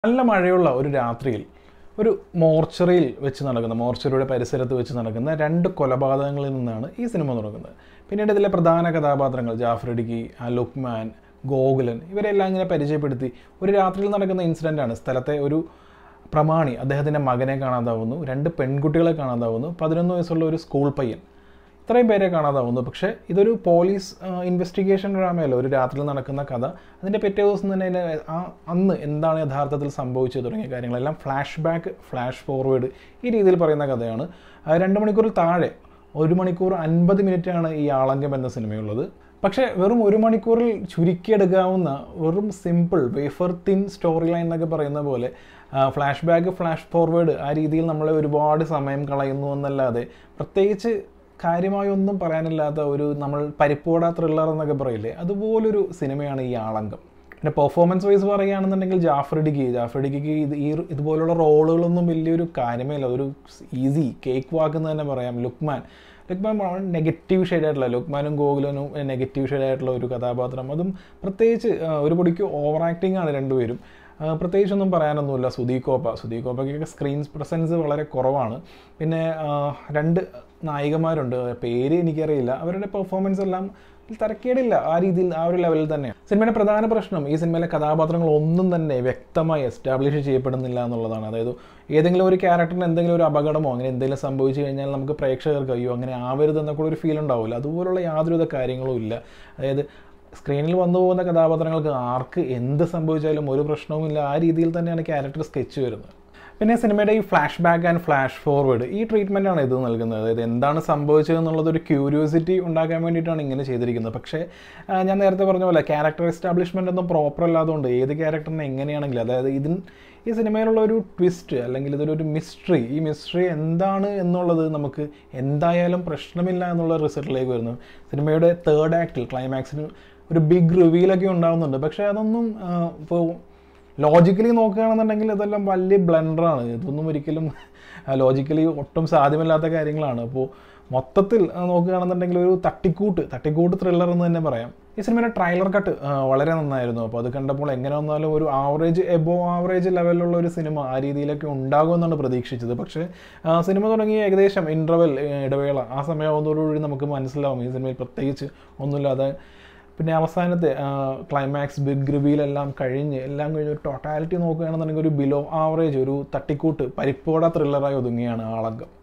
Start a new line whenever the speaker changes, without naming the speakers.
നല്ല മഴയുള്ള ഒരു രാത്രിയിൽ ഒരു മോർച്ചറിയിൽ വെച്ച് നടക്കുന്ന മോർച്ചറിയുടെ പരിസരത്ത് വെച്ച് നടക്കുന്ന രണ്ട് കൊലപാതകങ്ങളിൽ നിന്നാണ് ഈ സിനിമ തുടങ്ങുന്നത് പിന്നീട് ഇതിലെ പ്രധാന കഥാപാത്രങ്ങൾ ജാഫ്രിഡിക്കി ലുക്മാൻ ഗോകുലൻ ഇവരെല്ലാം ഇങ്ങനെ പരിചയപ്പെടുത്തി ഒരു രാത്രിയിൽ നടക്കുന്ന ഇൻസിഡൻ്റാണ് സ്ഥലത്തെ ഒരു പ്രമാണി അദ്ദേഹത്തിൻ്റെ മകനെ കാണാതാവുന്നു രണ്ട് പെൺകുട്ടികളെ കാണാതാവുന്നു പതിനൊന്ന് വയസ്സുള്ള ഒരു സ്കൂൾ പയ്യൻ ഇത്രയും പേരെ കാണാതാവുന്നു പക്ഷേ ഇതൊരു പോലീസ് ഇൻവെസ്റ്റിഗേഷൻ ഡ്രാമയല്ല ഒരു രാത്രിയിൽ നടക്കുന്ന കഥ അതിൻ്റെ പിറ്റേ ദിവസം തന്നെ അതിൻ്റെ ആ അന്ന് എന്താണ് യഥാർത്ഥത്തിൽ സംഭവിച്ചത് തുടങ്ങിയ കാര്യങ്ങളെല്ലാം ഫ്ലാഷ് ബാക്ക് ഫ്ലാഷ് ഫോർവേഡ് ഈ രീതിയിൽ പറയുന്ന കഥയാണ് ആ രണ്ട് മണിക്കൂറിൽ താഴെ ഒരു മണിക്കൂർ അൻപത് മിനിറ്റാണ് ഈ ആളങ്കം എന്ന സിനിമയുള്ളത് പക്ഷേ വെറും ഒരു മണിക്കൂറിൽ ചുരുക്കിയെടുക്കാവുന്ന വെറും simple wafer thin story line എന്നൊക്കെ പറയുന്ന പോലെ ഫ്ലാഷ് ബാക്ക് ഫ്ലാഷ് ഫോർവേഡ് ആ രീതിയിൽ നമ്മളെ ഒരുപാട് സമയം കളയുന്നു എന്നല്ലാതെ പ്രത്യേകിച്ച് കാര്യമായി ഒന്നും പറയാനില്ലാത്ത ഒരു നമ്മൾ പരിപ്പോട ത്രില്ലർ എന്നൊക്കെ പറയില്ലേ അതുപോലൊരു സിനിമയാണ് ഈ ആളങ്കം പിന്നെ പെർഫോമൻസ് വൈസ് പറയുകയാണെന്നുണ്ടെങ്കിൽ ജാഫ്രിഡിക്ക് ജാഫ്രിഡിക്ക് ഇത് ഈ ഇതുപോലുള്ള റോളുകളൊന്നും വലിയൊരു കാര്യമേ ഇല്ല ഒരു ഈസി കേക്ക് വാക്ക് എന്ന് തന്നെ പറയാം ലുക്മാൻ ലുക്മാൻ നെഗറ്റീവ് ഷെയ്ഡായിട്ടുള്ള ലുക്മാനും ഗോകുലനും നെഗറ്റീവ് ഷെയ്ഡായിട്ടുള്ള ഒരു കഥാപാത്രം അതും പ്രത്യേകിച്ച് ഒരു പൊടിക്ക് ഓവർ ആക്ടിംഗ് ആണ് രണ്ടുപേരും പ്രത്യേകിച്ചൊന്നും പറയാനൊന്നുമില്ല സുദീകോപ്പ സുദീകോപ്പയ്ക്കൊക്കെ സ്ക്രീൻ പ്രസൻസ് വളരെ കുറവാണ് പിന്നെ രണ്ട് നായികമാരുണ്ട് പേര് എനിക്കറിയില്ല അവരുടെ പെർഫോമൻസ് എല്ലാം തരക്കേടില്ല ആ രീതിയിൽ ആ ഒരു ലെവലിൽ തന്നെയാണ് സിനിമയുടെ പ്രധാന പ്രശ്നം ഈ സിനിമയിലെ കഥാപാത്രങ്ങൾ ഒന്നും തന്നെ വ്യക്തമായി എസ്റ്റാബ്ലിഷ് ചെയ്യപ്പെടുന്നില്ല എന്നുള്ളതാണ് അതായത് ഏതെങ്കിലും ഒരു ക്യാരക്ടറിന് എന്തെങ്കിലും ഒരു അപകടമോ അങ്ങനെ എന്തെങ്കിലും സംഭവിച്ചു കഴിഞ്ഞാൽ നമുക്ക് പ്രേക്ഷകർക്ക് അയ്യോ അങ്ങനെ ആവരുത് എന്നൊക്കെ ഒരു ഫീൽ ഉണ്ടാവില്ല അതുപോലുള്ള യാതൊരുവിധ കാര്യങ്ങളും ഇല്ല അതായത് സ്ക്രീനിൽ വന്നു പോകുന്ന കഥാപാത്രങ്ങൾക്ക് ആർക്ക് എന്ത് സംഭവിച്ചാലും ഒരു പ്രശ്നവുമില്ല ആ രീതിയിൽ തന്നെയാണ് ക്യാരക്ടർ സ്കെച്ച് വരുന്നത് പിന്നെ സിനിമയുടെ ഈ flashback and flash forward ഈ ട്രീറ്റ്മെൻ്റ് ആണ് ഇത് നൽകുന്നത് അതായത് എന്താണ് സംഭവിച്ചത് എന്നുള്ളത് ഒരു ക്യൂരിയോസിറ്റി ഉണ്ടാക്കാൻ വേണ്ടിയിട്ടാണ് ഇങ്ങനെ ചെയ്തിരിക്കുന്നത് പക്ഷേ ഞാൻ നേരത്തെ പറഞ്ഞ പോലെ ക്യാരക്ടർ എസ്റ്റാബ്ലിഷ്മെൻ്റ് ഒന്നും പ്രോപ്പർ അല്ലാത്തതുകൊണ്ട് ഏത് ക്യാരക്ടറിനെ എങ്ങനെയാണെങ്കിലും അതായത് ഇതിന് ഈ സിനിമയിലുള്ള ഒരു ട്വിസ്റ്റ് അല്ലെങ്കിൽ ഇതൊരു മിസ്റ്ററി ഈ മിസ്റ്ററി എന്താണ് എന്നുള്ളത് നമുക്ക് എന്തായാലും പ്രശ്നമില്ല എന്നുള്ള റിസൾട്ടിലേക്ക് വരുന്നു സിനിമയുടെ തേർഡ് ആക്ടിൽ ക്ലൈമാക്സിന് ഒരു ബിഗ് റിവീലൊക്കെ ഉണ്ടാകുന്നുണ്ട് പക്ഷേ അതൊന്നും ഇപ്പോൾ ലോജിക്കലി നോക്കുകയാണെന്നുണ്ടെങ്കിൽ ഇതെല്ലാം വലിയ ബ്ലണ്ടറാണ് ഇതൊന്നും ഒരിക്കലും ലോജിക്കലി ഒട്ടും സാധ്യമല്ലാത്ത കാര്യങ്ങളാണ് അപ്പോൾ മൊത്തത്തിൽ നോക്കുകയാണെന്നുണ്ടെങ്കിൽ ഒരു തട്ടിക്കൂട്ട് തട്ടിക്കൂട്ട് ത്രില്ലർ എന്ന് തന്നെ പറയാം ഈ സിനിമയുടെ ട്രailer കട്ട് വളരെ നന്നായിരുന്നു അപ്പോൾ അത് കണ്ടപ്പോൾ എങ്ങനെ വന്നാലും ഒരു ആവറേജ് എബോ ആവറേജ് ലെവലിലുള്ള ഒരു സിനിമ ആ രീതിയിലൊക്കെ ഉണ്ടാകുമെന്നാണ് പ്രതീക്ഷിച്ചത് പക്ഷേ സിനിമ തുടങ്ങി ഏകദേശം ഇൻ്റർവെൽ ഇടവേള ആ സമയമാകുന്നതോടുകൂടി നമുക്ക് മനസ്സിലാവും ഈ സിനിമയിൽ പ്രത്യേകിച്ച് ഒന്നുമില്ലാതെ പിന്നെ അവസാനത്തെ ക്ലൈമാക്സ് ബിഗ് റിവീലെല്ലാം കഴിഞ്ഞ് എല്ലാം കഴിഞ്ഞ് ഒരു ടോട്ടാലിറ്റി നോക്കുകയാണെന്നുണ്ടെങ്കിൽ ഒരു ബിലോ ആവറേജ് ഒരു തട്ടിക്കൂട്ട് പരിപ്പോട ത്രില്ലറായി ഒതുങ്ങിയാണ് ആളങ്കം